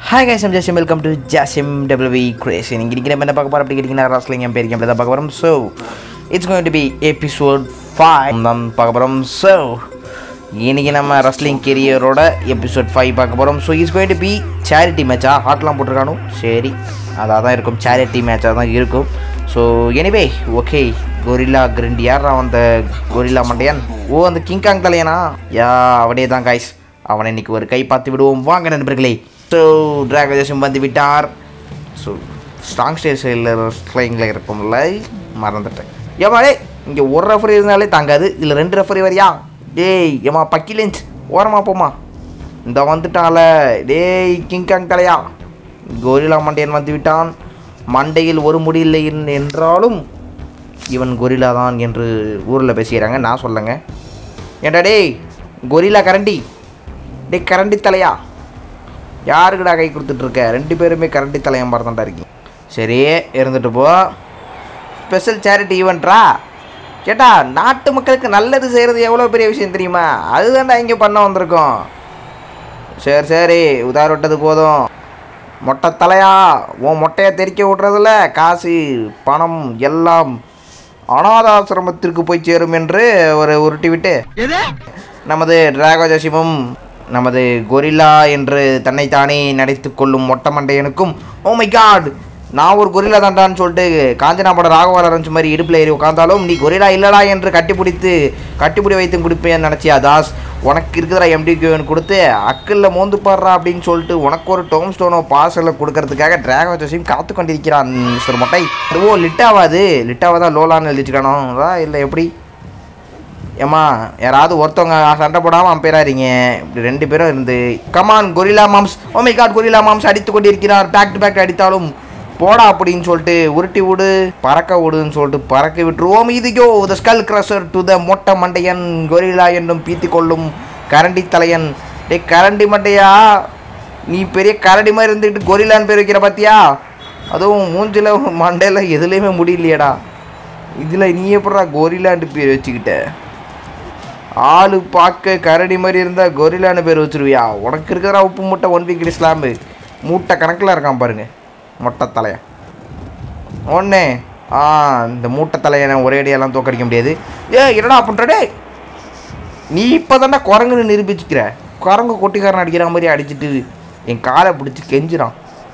Hi guys I'm Jasim welcome to Jasim W V creation இங்கே நீங்கள் என்ன பார்க்க போகிறோம் அப்படி கேட்டிங்கன்னா ராஸ்லிங் என் பேருக்கு எப்படி தான் பார்க்க போகிறோம் so it's going to be episode five தான் பார்க்க போகிறோம் ஸோ இன்னைக்கு நம்ம ரஸ்லிங் கெரியரோட எபிசோட் ஃபைவ் பார்க்க போகிறோம் so it's going to be charity மேட்சா ஹாட்லாம் போட்டிருக்கானோ சரி அதாக தான் இருக்கும் சேரிட்டி மேட்சாக தான் இருக்கும் so anyway okay gorilla grind யாரா அந்த கொரில்லா மண்டையான் ஓ அந்த கிங்காங் தலையனா யா அவனே தான் காய்ஸ் அவனை இன்னைக்கு ஒரு கை பார்த்து விடுவோம் வாங்க நண்பர்களே ஸோ டிராகஜேஷன் வந்து விட்டார் ஸோ ஸ்ட்ராங் ஸ்டேஜ் ஸ்லைங்கில் இருக்கும்ல மறந்துட்டேன் ஏமா டேய் இங்கே ஒரு ரெஃபரி இருந்தாலே தாங்காது இதில் ரெண்டு ரெஃபரி வரியா டேய் ஏமா பக்கிலேஞ்ச் ஓரமா போமா இந்த வந்துட்டான்ல டேய் கிங்காங் தலையா கொரிலா மண்டையன் வந்து விட்டான் மண்டையில் ஒரு முடி இல்லை என்- என்றாலும் இவன் கொரிலா தான் என்று ஊரில் பேசிக்கிறாங்க நான் சொல்லுங்க ஏண்டா டேய் கொரிலா கரண்டி டேய் கரண்டி தலையா யாருக்குடா கை கொடுத்துட்ருக்க ரெண்டு பேருமே கரண்டி தலையம் தான்டா இருக்கீங்க சரி இருந்துட்டு போ ஸ்பெஷல் சேரிட்டி ஈவெண்ட்ரா கேட்டா நாட்டு மக்களுக்கு நல்லது செய்கிறது எவ்வளோ பெரிய விஷயம் தெரியுமா அதுதான்டா இங்கே பண்ண வந்திருக்கோம் சரி சரி உதார விட்டது போதும் மொட்டை தலையா உன் மொட்டையை தெறிக்க விட்றதுல காசு பணம் எல்லாம் அனாதாசிரமத்திற்கு போய் சேரும் என்று ஒரு உருட்டி விட்டு நமது டிராகோஜசிமும் நமது கொரில்லா என்று தன்னைத்தானே நடித்து கொள்ளும் மொட்டை மண்டையனுக்கும் ஓ மை காட் நான் ஒரு கொரில்லா தான்டான்னு சொல்லிட்டு காஞ்சனா பட ராகவா லாரன்ஸ் மாதிரி இடுப்பில் ஏறி உட்காந்தாலும் நீ கொரில்லா இல்லடா என்று கட்டிப்பிடித்து கட்டிப்பிடி வைத்து கொடுப்பேன் நினச்சியா தாஸ் உனக்கு இருக்குதுடா எம்டிக்யூன்னு கொடுத்து அக்கில் மோந்து பாடுறா அப்படின்னு சொல்லிட்டு உனக்கு ஒரு டோம் ஸ்டோனோ பார்சலில் கொடுக்கறதுக்காக டிராகோஜசியும் காத்து கொண்டிருக்கிறான் மிஸ்டர் மொட்டை ஓ லிட்டாவாது லிட்டாவா தான் லோலான்னு எழுதிச்சுக்கணோ இல்லை எப்படி ஏம்மா யாராவது ஒருத்தவங்க சண்டை போடாமல் அம்பேராறீங்க இப்படி ரெண்டு பேரும் இருந்து come on gorilla moms oh my god gorilla moms அடித்து கொண்டிருக்கிறார் பேக் டு பேக் அடித்தாலும் போடா அப்படின்னு சொல்லிட்டு உருட்டி விடு பறக்க விடுன்னு சொல்லிட்டு பறக்க விட்டுருவோம் இதுக்கோ the skull crusher to the மொட்டை மண்டையன் கொரில்லா என்னும் பீத்தி கொள்ளும் கரண்டி தலையன் டே கரண்டி மண்டையா நீ பெரிய கரடி மாதிரி இருந்துக்கிட்டு கொரில்லான்னு பேர் வைக்கிற பார்த்தியா அதுவும் மூஞ்சில மண்டையில் எதுலேயுமே முடியலையேடா இதில் நீ எப்படா கொரில்லான்ட்டு பேர் வச்சுக்கிட்ட ஆளு பார்க்க கரடி மாதிரி இருந்தால் கொரிலான்னு பேர் வச்சிருவியா உனக்கு இருக்கிற உப்பு மூட்டை ஒன் வீக் இஸ்லாம்பு மூட்டை கணக்கில் இருக்கான் பாருங்க மொட்டை தலையன் ஒன்னே ஆ இந்த மூட்டை தலையனை ஒரே அடியெல்லாம் தோக்கடிக்க முடியாது ஏ என்னடா பண்ணுறடே நீ இப்போ தானே குரங்குன்னு நிரூபிச்சுக்கிற குரங்கு கொட்டிக்காரன் அடிக்கிற மாதிரி அடிச்சிட்டு என் காலை பிடிச்சி கெஞ்சுறான்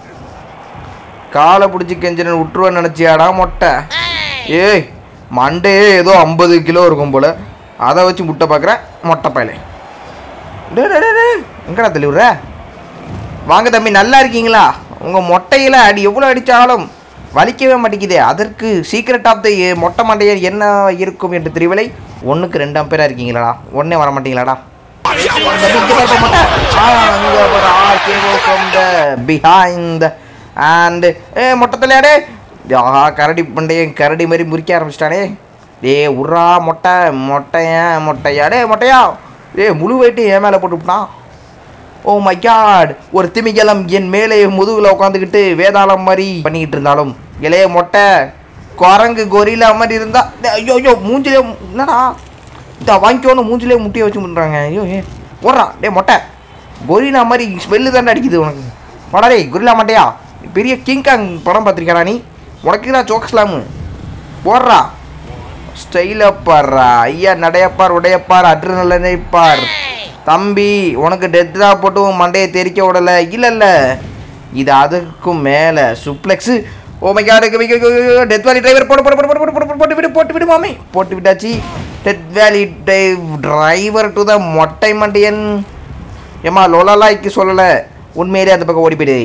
காலை பிடிச்சி கெஞ்சினு விட்டுருவேன்னு நினச்சியாடா மொட்டை ஏய் மண்டையே ஏதோ ஐம்பது கிலோ இருக்கும் போல அதை வச்சு முட்டை பார்க்குறேன் மொட்டை பயலே டே டே, டே, டே. எங்கடா தெளிவுற வாங்க தம்பி நல்லா இருக்கீங்களா உங்கள் மொட்டையில் அடி எவ்வளோ அடித்தாலும் வலிக்கவே மாட்டேங்குதே அதற்கு சீக்ரெட் ஆஃப் த மொட்டை மண்டையர் என்ன இருக்கும் என்று தெரியவில்லை ஒன்றுக்கு ரெண்டாம் பேராக இருக்கீங்களாடா ஒன்றே வர மாட்டீங்களாடா தம்பி, இங்க பாரு, மொட்டை. ஆ, இங்க பாரு, ஆ, came out from the behind and ஏ மொட்டை தலையாடே ஆஹா கரடி பண்டையன் கரடி மாதிரி முறிக்க ஆரம்பிச்சிட்டானே டேய் உர்ரா மொட்டை மொட்டையன் மொட்டையா டே மொட்டையா டேய் முழு வெயிட்டு என் மேலே போட்டுவிட்டான் ஓ மை காட் ஒரு திமிங்கலம் என் மேலே முதுகில் உட்காந்துக்கிட்டு வேதாளம் மாதிரி பண்ணிக்கிட்டு இருந்தாலும் இளைய மொட்டை குரங்கு கொரிலா மாதிரி இருந்தா டேய், ஐயோ ஐயோ மூஞ்சிலே என்னடா இந்த வாங்கிக்கோன்னு மூஞ்சிலே முட்டியை வச்சு பண்ணுறாங்க ஐயோ ஏ ஓடுறான் டே மொட்டை கொரிலா மாதிரி ஸ்மெல்லு தானே அடிக்குது உனக்கு படரே கொரிலா மட்டையா பெரிய கிங்காங் படம் பார்த்துருக்கடா நீ உனக்கு தான் சோக்ஸ்லாமு போடுறா ஸ்டைலை பாடுறா ஐயா நடையப்பார் உடையப்பார் அற்று நிலைப்பார் தம்பி உனக்கு டெத் தான் போட்டு உன் மண்டையை தெரிக்க விடல இல்ல இல்ல இது அதுக்கும் மேலே suplex oh my god death valley driver போட்டு போட்டு போட்டு போட்டு போட்டு போட்டு விடு போட்டு விடு மாமே போட்டு விட்டாச்சு death valley driver to the மொட்டை மண்டையன் ஏமா லோலாலாய்க்கு சொல்லலை உண்மையிலே அந்த பக்கம் ஓடி போயிடு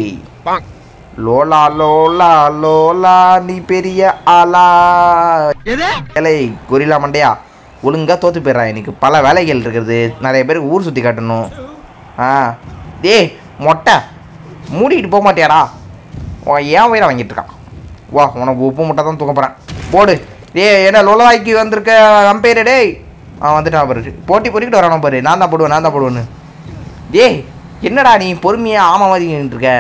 லோலா லோலா லோலா நீ பெரிய ஆளா ஏலை கொரிலா மண்டையா ஒழுங்கா தோத்து போயிடுறான் எனக்கு பல வேலைகள் இருக்கிறது நிறைய பேருக்கு ஊர் சுற்றி காட்டணும் ஆ டேய் மொட்டை மூடிட்டு போக மாட்டியாடா உன் ஏன் உயிரை வாங்கிட்டு இருக்கான் வா உனக்கு உப்பு முட்டை தான் தூக்க போகிறேன் போடு டேய் என்ன லோலாய்க்கு வந்திருக்க அம்பேரு டேய் ஆ வந்துட்டான் பாரு போட்டி பொறிக்கிட்டு வரானோ பாரு நான் தான் போடுவேன் நான் தான் போடுவேன்னு டேய் என்னடா நீ பொறுமையாக ஆமாம் மாதிரி இருக்க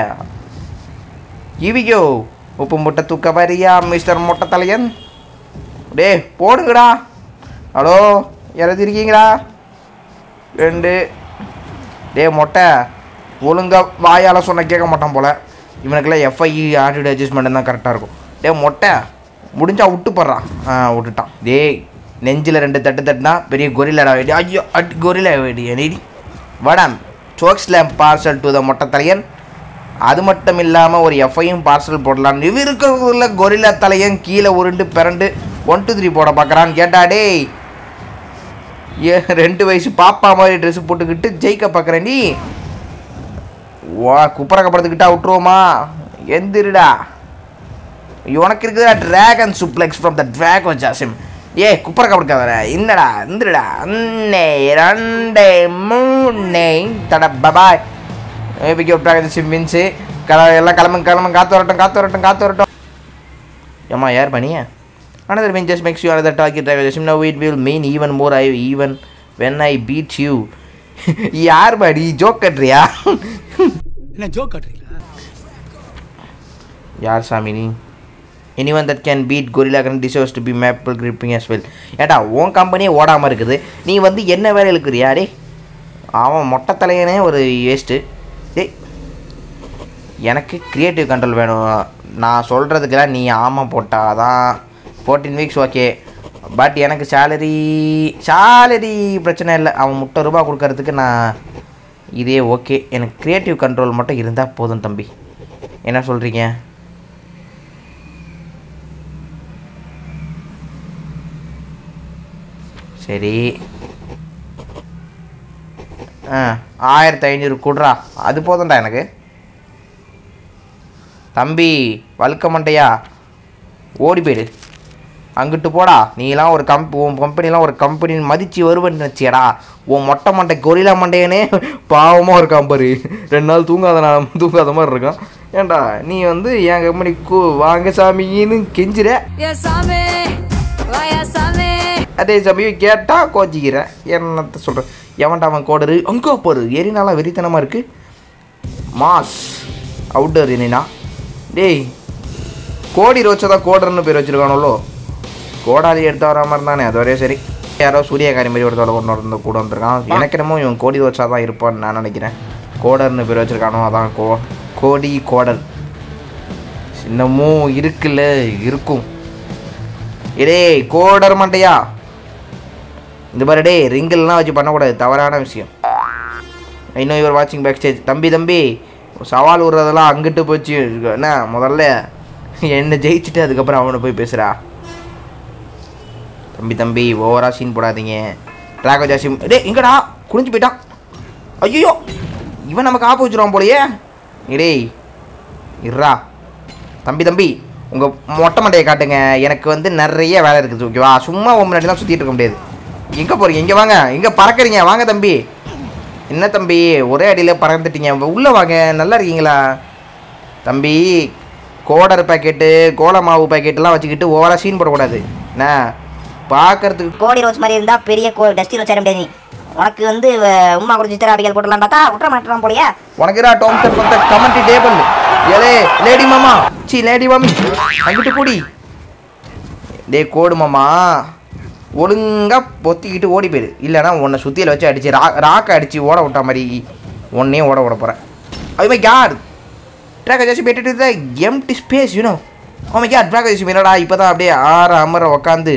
இவியோ உப்பு முட்டை தூக்க வரியா மிஸ்டர் மொட்டை தலையன் டே போடுங்கடா ஹலோ யாராவது இருக்கீங்களா ரெண்டு டே மொட்டை ஒழுங்காக வாயால் சொன்ன கேட்க மாட்டான் போல் இவனுக்கெல்லாம் எஃப்ஐ ஆட்டிடியூட் அட்ஜஸ்ட்மெண்ட் தான் கரெக்டாக இருக்கும் டே மொட்டை முடிஞ்சா விட்டு போடுறான் ஆ விட்டுட்டான் டேய் நெஞ்சில் ரெண்டு தட்டு தட்டுனா பெரிய கொரிலாடா வேடி ஐயோ அட் கொரிலா வேடி நீடி வடம் chokeslam parcel to the மொட்டை தலையன் அது மட்டும் இல்லாமல் ஒரு எஃப்ஐயும் பார்சல் போடலாம் இவ இருக்கிறதுல கொரில்லா தலையன் கீழே உருண்டு பிறண்டு ஒன் டூ த்ரீ போட பார்க்குறான்னு கேட்டா டேய் ஏ ரெண்டு வயசு பாப்பா மாதிரி ட்ரெஸ் போட்டுக்கிட்டு ஜெயிக்க பார்க்குறேன் நீ வா குப்பரக்கப்படுத்துக்கிட்டா விட்டுருவோமா எந்திருடா உனக்கு இருக்குதா dragon suplex from the dragon Jasim ஏ குப்பரக்கப்படுக்காத என்னடா இந்திரடா அண்ணே ரெண்டே மூணே தட பபாய் ஏபிகே டிராகன் சிம் வின்ஸு கல எல்லாம் கிளம்புங்க கிளம்புங்க காத்து வரட்டும் காத்து வரட்டும் காத்து வரட்டும் ஏம்மா யார் பண்ணியா another win just makes you another target division now it will mean even more I even when I beat you யார் பாடி ஜோக் கட்டுறியா என்ன ஜோக் காட்டுறீங்களா யார் சாமி நீ anyone that can beat gorilla கன் deserves to be maple gripping as well ஏடா உன் கம்பெனியே ஓடாமல் இருக்குது நீ வந்து என்ன வேலை இழுக்கிறியா டே அவன் மொட்டை தலையனே ஒரு வேஸ்ட்டு டேய் எனக்கு க்ரியேட்டிவ் கண்ட்ரோல் வேணும் நான் சொல்கிறதுக்கெல்லாம் நீ ஆமாம் போட்டாதான் ஃபோர்டீன் வீக்ஸ் ஓகே பட் எனக்கு சேலரி சேலரி பிரச்சனை இல்லை அவன் முட்டை ரூபா கொடுக்கறதுக்கு நான் இதே ஓகே எனக்கு க்ரியேட்டிவ் கண்ட்ரோல் மட்டும் இருந்தால் போதும் தம்பி என்ன சொல்கிறீங்க சரி ஆ ஆயிரத்தி ஐநூறு கொடுறா அது போதும்டா எனக்கு தம்பி வழுக்க மண்டையா ஓடி போயிடு அங்கிட்டு போடா நீலாம் ஒரு கம்ப் உன் கம்பெனிலாம் ஒரு கம்பெனி மதித்து வருவேன்னு நினச்சியடா உன் மொட்டை மண்டை கொரிலா மண்டையனே பாவமாக இருக்கான் பாரு ரெண்டு நாள் தூங்காத நாள் தூங்காத மாதிரி இருக்கான் ஏன்டா நீ வந்து என் கம்பெனிக்கு வாங்க சாமின்னு கெஞ்சிற Ya sabe, vaya sabe. அதே சமயம் கேட்டால் கோச்சிக்கிறேன் என்னத்த சொல்கிறேன் எவன்டா அவன் கோடரு அங்கே போரு எரினாலாம் வெறித்தனமாக இருக்குது மாஸ் அவுட்டர் எரினா டேய் கோடி ரோச்சா தான் கோடர்னு பேர் வச்சுருக்கானோ கோடாலி எடுத்து வர மாதிரி தானே அது வரையும் சரி யாரோ சூரியகாரி மாதிரி ஒருத்தவரை கொண்டு வந்து கூட வந்திருக்கான் எனக்கு என்னமோ இவன் கோடி ரோச்சா தான் இருப்பான்னு நான் நினைக்கிறேன் கோடர்னு பேர் வச்சுருக்கானோ அதான் கோ கோடி கோடர் இன்னமும் இருக்குல்ல இருக்கும் இடே கோடர் மண்டையா இந்த மாதிரி டே ரிங்கிள்லாம் வச்சு பண்ணக்கூடாது தவறான விஷயம் இன்னும் இவர் வாட்சிங் பேக் ஸ்டேஜ் தம்பி தம்பி சவால் விடுறதெல்லாம் அங்கிட்டு போச்சு என்ன முதல்ல என்னை ஜெயிச்சுட்டு அதுக்கப்புறம் அவனை போய் பேசுகிறா தம்பி தம்பி ஓவரா சீன் போடாதீங்க டிராகோ ஜாசி டே எங்கடா குனிஞ்சு போயிட்டான் ஐயோ இவன் நமக்கு ஆப்பு வச்சுருவான் போலயே இடேய் இர்ரா தம்பி தம்பி உங்கள் மொட்டை மண்டையை காட்டுங்க எனக்கு வந்து நிறைய வேலை இருக்குது ஓகேவா சும்மா உன் முன்னாடி தான் சுற்றிட்டு இருக்க முடியாது எங்கே போகிறீங்க இங்கே வாங்க எங்கே பறக்குறீங்க வாங்க தம்பி என்ன தம்பி ஒரே அடியில் பறந்துட்டீங்க உள்ளே வாங்க நல்லா இருக்கீங்களா தம்பி கோடர் பாக்கெட்டு கோல மாவு பாக்கெட்டுலாம் வச்சுக்கிட்டு ஓவராக சீன் போடக்கூடாது என்ன பார்க்கறதுக்கு கோடி ரோஸ் மாதிரி இருந்தா பெரிய கோ டஸ்டில் வச்சிட முடியாது நீ உனக்கு வந்து அஹ், உமா கூட சித்திரா அபிகள் போடலாம் பார்த்தா விட்டுற மாட்டான் போலியா உனக்கு ஏதா டோம் செட் பண்ண கமெண்ட்ரி டேபிள் ஏலே லேடி மாமா சி லேடி மாமி அங்கிட்டு கூடி டே கோடு மாமா ஒழுங்கா பொத்திக்கிட்டு ஓடி போயிடு இல்லைன்னா உன்னை சுத்தியில வச்சு அடிச்சு ரா ராக்கை அடிச்சு ஓட விட்டா மாதிரி உன்னையே ஓட விட போகிறேன் அது மை காட் ட்ராக் ஜாசி போயிட்டு தான் empty space you know oh my god ட்ராக் ஜாசி என்னடா இப்போ தான் அப்படியே ஆற அமர உக்காந்து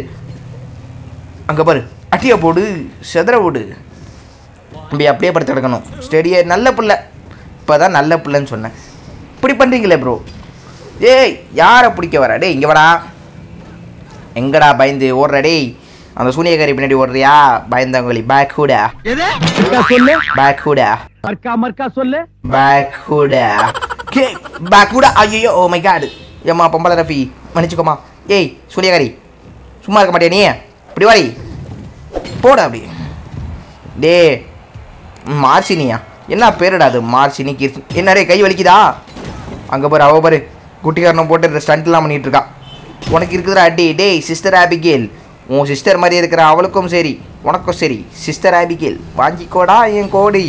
அங்கே பாரு அட்டியை போடு செதற போடு தம்பி அப்படியே படுத்து கிடக்கணும் ஸ்டெடியே நல்ல பிள்ளை இப்போ தான் நல்ல பிள்ளைன்னு சொன்னேன் இப்படி பண்ணுறீங்களே ப்ரோ ஏய் யாரை பிடிக்க வர டேய் இங்கே வாடா எங்கடா பயந்து ஓடுற டேய் அந்த சூனியக்காரி பின்னாடி ஓடுறியா பயந்தவங்களி பேக் ஹூடா எது சொல்லு பேக் ஹூடா மர்க்கா மர்க்கா சொல்லு பேக் ஹூடா கே பேக் ஹூடா ஐயோ ஓ மை காடு ஏம்மா பொம்பளை ரஃபி மன்னிச்சுக்கோமா ஏய் சூனியக்காரி சும்மா இருக்க மாட்டியா நீ இப்படி வாடி போடா அப்படி டே மார்சினியா என்ன பேருடா அது மார்சினி கீர்த்தி என்னடே கை வலிக்குதா அங்கே பாரு அவ பாரு குட்டிக்காரனை போட்டு ஸ்டண்ட்லாம் பண்ணிட்டு இருக்கா உனக்கு இருக்குதுடா அடி டேய் சிஸ்டர் ஆபிகேல் உன் சிஸ்டர் மாதிரி இருக்கிற அவளுக்கும் சரி உனக்கும் சரி சிஸ்டர் ஆபிகேல் வாங்கிக்கோடா என் கோடி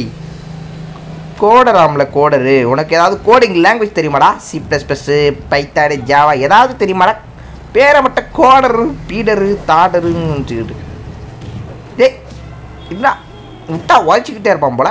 கோடராம்ல கோடரு உனக்கு ஏதாவது கோடிங் லாங்குவேஜ் தெரியுமாடா C plus plus python Java ஏதாவது தெரியுமாடா பேரை மட்டும் கோடரு பீடரு தாடருன்னு வச்சுக்கிட்டு டேய் என்ன விட்டா உழைச்சிக்கிட்டே இருப்பான் போல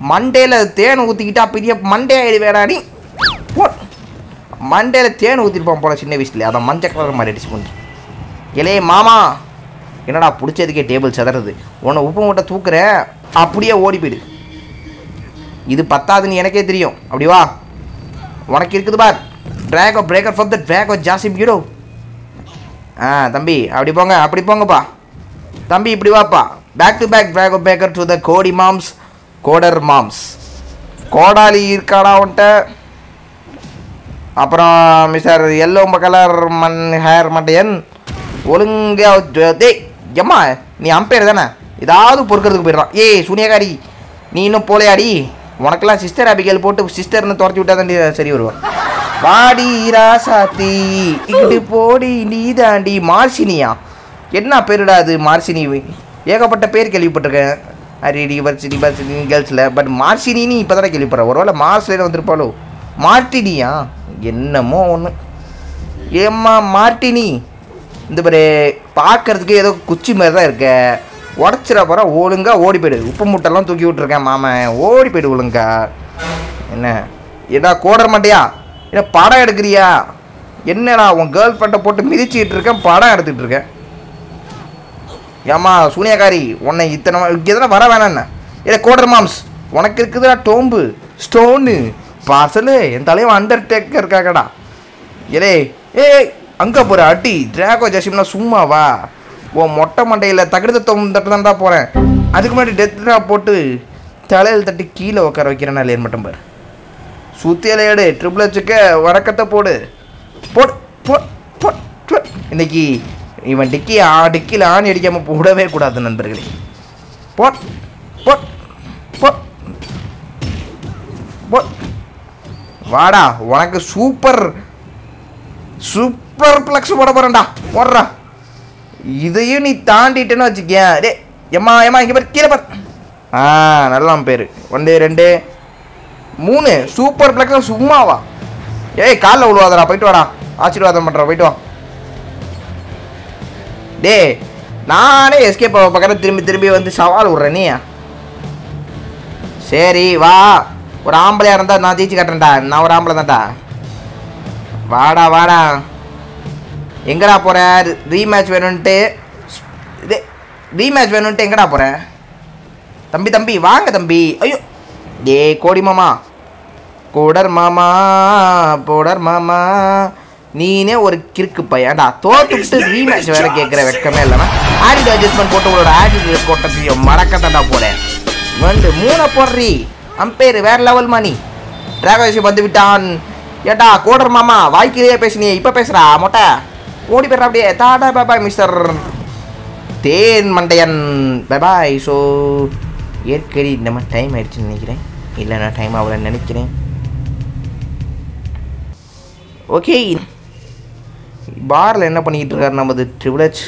மண்டேல தேன் ஊற்றிக்கிட்டா பெரிய மண்டே ஆயிடு வேறாடி போ மண்டேல தேன் ஊற்றிருப்பான் போல சின்ன வயசுல அதை மஞ்சள் கலர் மாதிரி அடிச்சு பண்ணி இலே மாமா என்னடா பிடிச்சதுக்கே டேபிள் செதறது உன்னை உப்பு மூட்டை தூக்குறேன் அப்படியே ஓடி போயிடு இது பத்தாதுன்னு எனக்கே தெரியும் அப்படி வா உனக்கு இருக்குது பார் Draco breaker for the Draco Jasim hero ஆ தம்பி அப்படி போங்க அப்படி போங்கப்பா தம்பி இப்படி வாப்பா back to back Draco backer to the கோடி மாம்ஸ் கோடர் மாம்ஸ் கோடாலி இருக்காடா உன்ட்ட அப்புறம் மிஸ்டர் எல்லோ கலர் மண் ஹேர் மட்டையன் ஒழுங்கா வச்சு- டேய் எம்மா நீ அம்பையர் தானே ஏதாவது பொறுக்கிறதுக்கு போயிடுறான் ஏய் சூனியகாரி நீ இன்னும் போலையாடி உனக்கெல்லாம் சிஸ்டர் அபிகேல் போட்டு சிஸ்டர்னு துரத்தி விட்டா தான் சரி வருவான் வாடி ராசாத்தி இங்கிட்டு போடி நீ தாண்டி மார்சினியா என்ன பேருடா அது மார்சினி ஏகப்பட்ட பேர் கேள்விப்பட்டிருக்கேன் அரிடி வர்சினி வர்சினி கேர்ள்ஸில் பட் மார்சினின்னு இப்போ தானே கேள்விப்படுறேன் ஒருவேளை மார்ஸ்லேயே வந்திருப்பாளோ மார்டினியா என்னமோ ஒன்று ஏம்மா மார்டினி இந்த பாரு பார்க்கறதுக்கு ஏதோ குச்சி மாதிரி தான் இருக்க உடச்சிட போகிற ஒழுங்கா ஓடி போயிடு உப்பு மூட்டைலாம் தூக்கி விட்டுருக்கேன் மாமன் ஓடி போயிடு ஒழுங்கா என்ன ஏடா கோடர் மாட்டியா என்ன படம் எடுக்கிறியா என்னடா உன் கேர்ள் ஃப்ரெண்டை போட்டு மிதிச்சிட்டு இருக்கேன் படம் எடுத்துக்கிட்டு இருக்கேன் ஏம்மா சூனியக்காரி உன்னை இத்தனை எதனா வர வேணாண்ணே ஏ கோடர் மாம்ஸ் உனக்கு இருக்குதுடா டோம்பு ஸ்டோனு பார்சலு என் தலைவன் அண்டர் டேக்கர் இருக்காக்கடா ஏலே ஏய் அங்கே போகிற அடி டிராகோ ஜாசிம்னா சும்மா வா உன் மொட்டை மண்டையில் தகுந்த தட்டு தான்டா போகிறேன் அதுக்கு முன்னாடி டெத் ட்ராப் போட்டு தலையில் தட்டி கீழே உட்கார வைக்கிறேன் இல்லைன்னு மட்டும் பாரு சுத்தியலை எடு ட்ரிபிள் வச்சுக்க வடக்கத்தை போடு போடு போ போ போ. இன்னைக்கு இவன் டிக்கி ஆ டிக்கியில் ஆணி அடிக்காமல் விடவே கூடாது நண்பர்களே போ போ போ போ வாடா உனக்கு சூப்பர் சூப்பர் ப்ளக்ஸ் போட போகிறேன்டா போடுறா இதையும் நீ தாண்டிட்டேன்னு வச்சுக்கேன் டே எம்மா எம்மா இங்கே பாரு கீழே பாரு ஆ நல்லா பேர் ஒன்று ரெண்டு மூணு சூப்பர் பிளக்ஸ் சும்மாவா ஏய் காலில் விழுவாதடா போயிட்டு வாடா ஆசீர்வாதம் பண்ணுறேன் போயிட்டு வா டே நானே எஸ்கேப் பக்கத்தில் திரும்பி திரும்பி வந்து சவால் விட்றேன் நீ சரி வா ஒரு ஆம்பளையா இருந்தால் நான் ஜெயிச்சு காட்டுறேன்டா நான் ஒரு ஆம்பளை தான்டா வாடா வாடா எங்கடா போற ரீமேட்ச் வேணும்ன்ட்டு இது ரீமேட்ச் வேணும்ன்ட்டு எங்கடா போற தம்பி தம்பி வாங்க தம்பி ஐயோ டே கோடி மாமா கோடர் மாமா போடர் மாமா நீனே ஒரு கிறுக்கு பையன்டா தோத்துட்டு ரீமேட்ச் வேற கேட்குற வெக்கமே இல்லாம ஆடிட் அட்ஜஸ்ட்மெண்ட் போட்டு உங்களோட ஆடிட் கொட்டத்தையும் மறக்கத்தண்டா போறேன் வந்து மூணை போடுறி அம்பேர் வேற லெவல் மணி டிராகோசி வந்து விட்டான் ஏட்டா கோடர் மாமா வாய்க்கிலேயே பேசினியே இப்போ பேசுறா மொட்டை ஓடி போயிடுறா அப்படியே டாடா பாய் மிஸ்டர் தேன் மண்டையன் பாய் ஸோ ஏற்கனவே இந்த மாதிரி டைம் ஆயிடுச்சுன்னு நினைக்கிறேன் இல்லை நான் டைம் ஆகலன்னு நினைக்கிறேன் ஓகே பாரில் என்ன பண்ணிக்கிட்டு இருக்காரு நமது ட்ரிபிளச்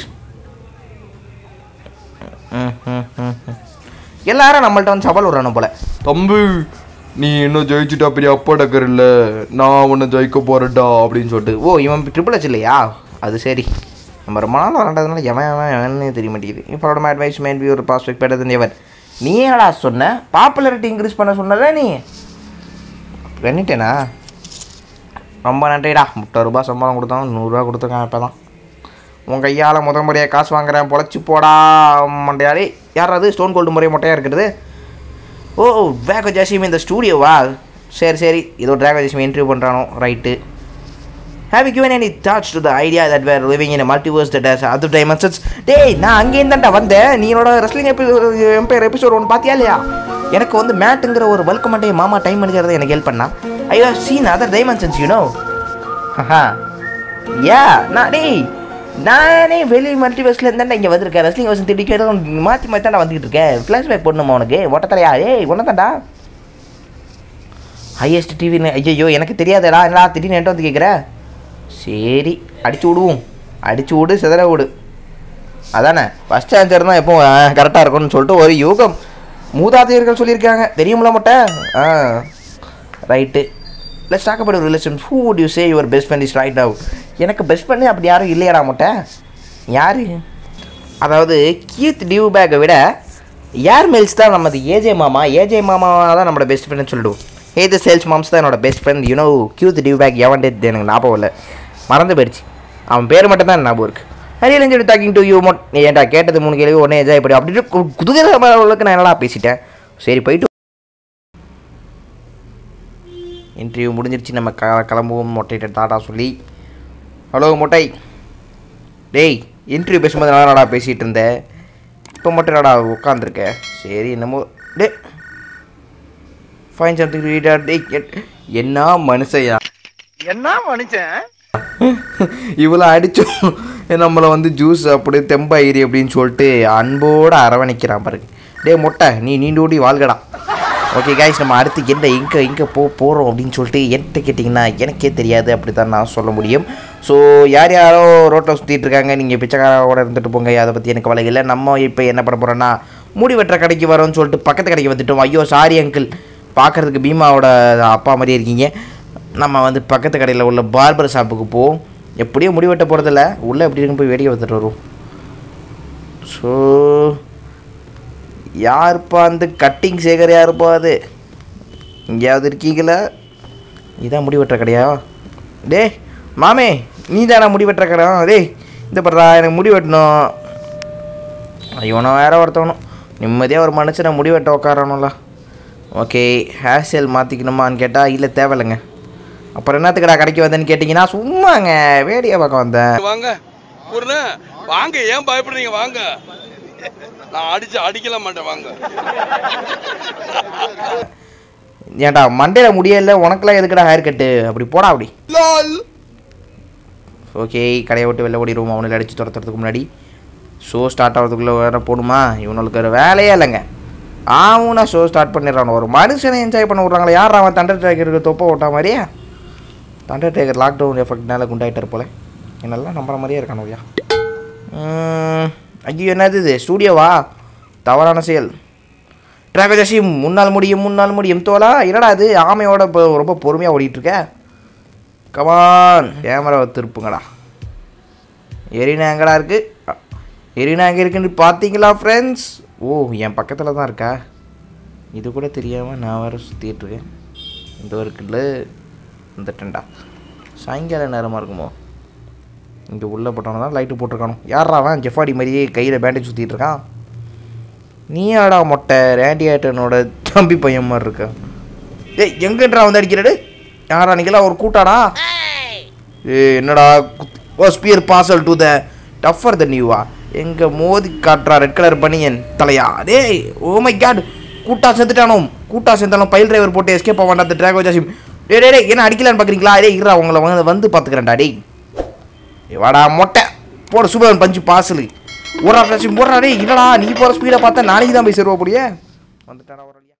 எல்லாரும் நம்மள்ட்ட வந்து சவால் விட்றானு போல தம்பி நீ இன்னும் ஜெயிச்சுட்டா பெரிய அப்பா டக்கர் இல்லை நான் உன்னை ஜெயிக்க போறேன்டா அப்படின்னு சொல்லிட்டு ஓ இவன் ட்ரிபிள் ஹெச் இல்லையா அது சரி நம்ம ரொம்ப நாள் விளாண்டதுனால எவன் எவன் எவன்னு தெரிய மாட்டேங்குது இப்போ மை அட்வைஸ் மேன் பி ஒரு பாஸ்பெக்ட் பெட்டர் தன் எவன் நீ என்னடா சொன்ன பாப்புலாரிட்டி இன்க்ரீஸ் பண்ண சொன்னல நீ பண்ணிட்டேனா ரொம்ப நன்றிடா முப்பது ரூபாய் சம்பளம் கொடுத்தான் நூறுரூவா கொடுத்துருக்கான் இப்போ தான் உன் கையால் முத முறையாக காசு வாங்குறேன் பொழைச்சி போடா மண்டையாடி யார் அது ஸ்டோன் கோல்டு முறையாக மொட்டையாக இருக்கிறது ஓ ட்ராகோ ஜாசிம் இந்த ஸ்டூடியோவா சரி சரி ஏதோ ட்ராகோ ஜாசிம் இன்டர்வியூ பண்ணுறானோ right have given any thoughts to the idea that we're living in a multiverse that has other dimensions டேய் நான் அங்கேயும் தான்டா வந்தேன் நீ என்னோட ரெஸ்லிங் எம்பையர் எபிசோட் ஒன்று பார்த்தியா இல்லையா எனக்கு வந்து மேட்டுங்கிற ஒரு வெல்கம் மண்டே மாமா டைம் மணிக்கிறத எனக்கு ஹெல்ப் பண்ணா I have seen other dimensions you know ஹஹா யா நான் டேய் நானே வெளி மல்டிவர்ஸில் இருந்தாண்டா இங்கே வந்திருக்கேன் ரெஸ்லிங் வருஷம் திட்டிக்கிட்டு மாற்றி மாற்றி தாண்டா வந்துக்கிட்டு இருக்கேன் ஃப்ளாஷ்பேக் போடணுமா உனக்கு ஒட்டத்தலையா ஏய் ஒன்று தான்டா ஹையஸ்ட் டிவின்னு ஐயோ எனக்கு தெரியாதடா என்னடா திடீர்னு என்கிட்ட வந்து கேட்குற சரி அடிச்சு விடுவோம் அடிச்சு விடு சிதற விடு அதானே ஃபஸ்ட் ஆன்சர் தான் எப்போ கரெக்டாக இருக்கும்னு சொல்லிட்டு ஒரு யோகம் மூதாதையர்கள் சொல்லியிருக்காங்க தெரியுமில்ல மொட்டை ஆ right let's talk about relation who would you say your best friend is right now எனக்கு பெஸ்ட் ஃப்ரெண்டு அப்படி யாரும் இல்லையாடா மொட்டை யார் அதாவது கீத் டியூ பேக்கை விட யார் மெயில்ஸ் தான் நமது ஏஜே மாமா ஏஜே மாமா தான் நம்மளோட பெஸ்ட் ஃப்ரெண்ட்னு சொல்லிடுவோம் ஏஜே சேல்ஸ் மாம்ஸ் தான் என்னோட பெஸ்ட் ஃப்ரெண்ட் யூனோ கியூ தி டிவ் பேக் எவன் டேட் எனக்கு ஞாபகம் இல்லை மறந்து போயிடுச்சு அவன் பேர் மட்டும் தான் ஞாபகம் இருக்கு ஹரியல் என்ஜாய் டாக்கிங் டு யூ மோட் ஏன்டா கேட்டது மூணு கேள்வி உடனே என்ஜாய் பண்ணி அப்படின்ட்டு குதுகலக்கு நான் என்னடா பேசிட்டேன் சரி போயிட்டு இன்டர்வியூ முடிஞ்சிருச்சு நம்ம க கிளம்புவோம் மொட்டைகிட்ட டாட்டா சொல்லி ஹலோ மொட்டை டேய் இன்டர்வியூ பேசும்போது நல்லா நடா பேசிகிட்டு இருந்தேன் இப்போ மட்டும் நடா உட்காந்துருக்க சரி என்னமோ டே ஃபைன் சம்திங் ரீடர் டே என்ன மனுஷையா என்ன மனுஷன் இவ்வளோ அடிச்சோம் நம்மளை வந்து ஜூஸ் அப்படி தெம்பாயிரி அப்படின்னு சொல்லிட்டு அன்போடு அரவணைக்கிறான் பாருங்க டேய் மொட்டை நீ நீண்டோடி வாழ்கடா ஓகே காய்ஸ் நம்ம அடுத்து என்ன எங்கே எங்கே போ போகிறோம் அப்படின்னு சொல்லிட்டு என்கிட்ட கேட்டிங்கன்னா எனக்கே தெரியாது அப்படி தான் நான் சொல்ல முடியும் ஸோ யார் யாரோ ரோட்டில் சுற்றிட்டு இருக்காங்க நீங்கள் பிச்சைக்காரோட இருந்துட்டு போங்க அதை பற்றி எனக்கு கவலை இல்லை நம்ம இப்போ என்ன பண்ண போகிறோன்னா முடி வெட்டுற கடைக்கு வரோம்னு சொல்லிட்டு பக்கத்து கடைக்கு வந்துட்டோம் ஐயோ சாரி அங்கிள் பார்க்குறதுக்கு பீமாவோட அப்பா மாதிரியே இருக்கீங்க நம்ம வந்து பக்கத்து கடையில் உள்ள பார்பர் ஷாப்புக்கு போவோம் எப்படியும் முடி வெட்ட போகிறதில்ல உள்ளே எப்படி இருக்குன்னு போய் வேடிக்கை பார்த்துட்டு வருவோம் ஸோ யாருப்பா அந்த கட்டிங் சேகர் யாருப்பா அது எங்கேயாவது இருக்கீங்களா இதான் முடி வெட்டுற கடையா டே மாமே நீ தானே முடி வெட்டுற கடை டேய் இந்த படுறா எனக்கு முடி வெட்டணும் இவனை வேற ஒருத்தவனும் நிம்மதியாக ஒரு மனுஷனை முடி வெட்ட உட்காரணும்ல ஓகே ஹேர் ஸ்டைல் மாற்றிக்கணுமான்னு கேட்டால் இல்லை தேவையில்லைங்க அப்புறம் என்னத்துக்குடா கடைக்கு வந்தேன்னு கேட்டிங்கன்னா சும்மாங்க வேடியை பார்க்க வந்தேன் வாங்க ஒரு வாங்க ஏன் பயப்படுறீங்க வாங்க நான் அடிச்சு அடிக்கல மாட்டேன் வாங்க ஏன்டா மண்டையில் முடியல உனக்கெல்லாம் எதுக்குடா ஹேர் கட்டு அப்படி போடா அப்படி ஓகே கடையை விட்டு வெளில ஓடிடுவோம் அவனுக்கு அடித்து துரத்துறதுக்கு முன்னாடி ஷோ ஸ்டார்ட் ஆகிறதுக்குள்ளே வேற போடுமா இவனுக்கு ஒரு வேலையே இல்லைங்க ஆவுனா ஷோ ஸ்டார்ட் பண்ணிடுறான் ஒரு மனுஷனை என்ஜாய் பண்ண விட்றாங்களே யார் அவன் தண்டர் டேக்கருக்கு தொப்பை ஓட்டா மாதிரியே தண்டர் டேக்கர் லாக்டவுன் எஃபெக்ட்னால குண்டாயிட்டார் போல என்னெல்லாம் நம்புற மாதிரியே இருக்கானு ஐயா ஐயோ என்னது இது ஸ்டூடியோவா தவறான செயல் டிராகஜாசி முன்னால் முடியும் முன்னால் முடியும் தோலா என்னடா அது ஆமையோட இப்போ ரொம்ப பொறுமையாக ஓடிட்டு இருக்க கமான் கேமராவை திருப்புங்கடா எரினா எங்கடா இருக்கு அ, எரினா எங்கே இருக்குன்னு பார்த்தீங்களா ஃப்ரெண்ட்ஸ் ஓ என் பக்கத்தில் தான் இருக்கா இது கூட தெரியாமல் நான் வேறு சுற்றிட்டு இருக்கேன் இந்த இருக்குல்ல இந்த டெண்டா சாயங்கால நேரமாக இருக்குமோ இங்கே உள்ளே போட்டவன தான் லைட்டு போட்டிருக்கானோ யாரா அவன் ஜெஃபாடி மாதிரியே கையில் பேண்டேஜ் சுற்றிட்டு இருக்கான் நீ ஆடா மொட்டை ரேண்டியேட்டனோட தம்பி பையன் மாதிரி இருக்க டேய் எங்கன்றா வந்து அடிக்கிறாடு யாரா நீங்களாம் ஒரு கூட்டாடா ஏ என்னடா ஓ ஸ்பியர் பாசல் டு த டஃபர் த நியூவா எங்க மோதி காட்டுறா ரெட் கலர் பனியன் தலையா டேய் ஓ மை காட் கூட்டா செத்துட்டானோ கூட்டா செத்தாலும் பைல் டிரைவர் போட்டு எஸ்கேப் ஆவாண்டா அந்த டிராகோ ஜாசிம் டேய் டேய் டேய் என்ன அடிக்கலான்னு பார்க்குறீங்களா டேய் இருடா உங்களை வந்து வந்து பார்த்துக்கிறேன்டா டேய் ஏய், வாடா மொட்டை போட சூப்பர் பஞ்சு பாசலு ஒரு ஜாசிம் போடுறா டேய் இல்லடா நீ போகிற ஸ்பீடை பார்த்தா நாளைக்கு தான் போய் சேருவா அப்படியே வந்துட்டாடா ஒரு வழியா